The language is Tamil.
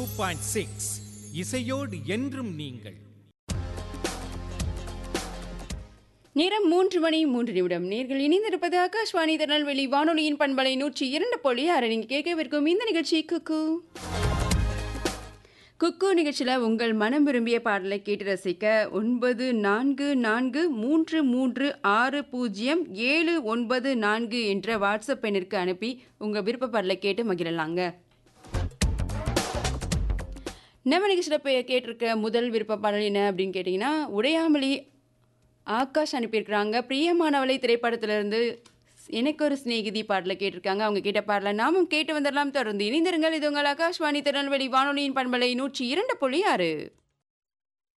டூ பாயிண்ட் சிக்ஸ் இசையோடு என்றும் நீங்கள் நேரம் மூன்று மணி மூன்று நிமிடம் நேர்கள் இணைந்திருப்பது ஆகாஷ்வாணி திருநெல்வேலி வானொலியின் பண்பலை நூற்றி இரண்டு புள்ளி ஆறு நீங்கள் கேட்கவிருக்கும் இந்த நிகழ்ச்சி குக்கு குக்கு நிகழ்ச்சியில் உங்கள் மனம் விரும்பிய பாடலை கேட்டு ரசிக்க ஒன்பது நான்கு நான்கு மூன்று மூன்று ஆறு பூஜ்ஜியம் ஏழு ஒன்பது நான்கு என்ற வாட்ஸ்அப் எண்ணிற்கு அனுப்பி உங்கள் விருப்ப பாடலை கேட்டு மகிழலாங்க நம்ம நிகழ்ச்சியில் போய் கேட்டிருக்க முதல் விருப்ப பாடல் என்ன அப்படின்னு கேட்டிங்கன்னா உடையாமலி ஆகாஷ் அனுப்பியிருக்கிறாங்க பிரியமானவளை திரைப்படத்திலிருந்து எனக்கு ஒரு சிநேகிதி பாடலை கேட்டிருக்காங்க அவங்க கேட்ட பாடலை நாமும் கேட்டு வந்துடலாம் தொடர்ந்து இணைந்திருங்கள் இது உங்கள் ஆகாஷ்வாணி திருநெல்வேலி வானொலியின் பண்பலை நூற்றி இரண்டு புள்ளி ஆறு